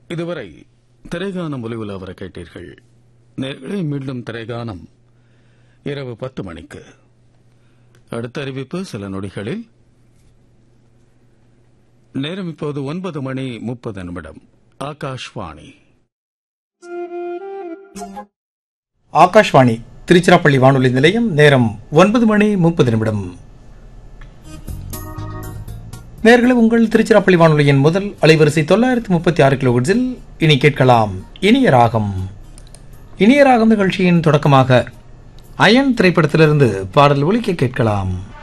இதுவரை திரைகானம் ஒலிவுல வர கேட்டீர்கள் நேர்களை மீண்டும் திரைகானம் இரவு பத்து மணிக்கு அடுத்த அறிவிப்பு சில நொடிகளில் நேரம் இப்போது ஒன்பது மணி முப்பது நிமிடம் ஆகாஷ்வாணி ஆகாஷ்வாணி திருச்சிராப்பள்ளி வானொலி நிலையம் நேரம் ஒன்பது மணி முப்பது நிமிடம் நேர்களை உங்கள் திருச்சிராப்பள்ளி வானொலியின் முதல் அலைவரிசை தொள்ளாயிரத்தி முப்பத்தி ஆறு கிலோஹெர்ட்ஸில் இனி கேட்கலாம் இனிய ராகம் இனிய ராகம் நிகழ்ச்சியின் தொடக்கமாக அயன் திரைப்படத்திலிருந்து பாடல் ஒலிக்க கேட்கலாம்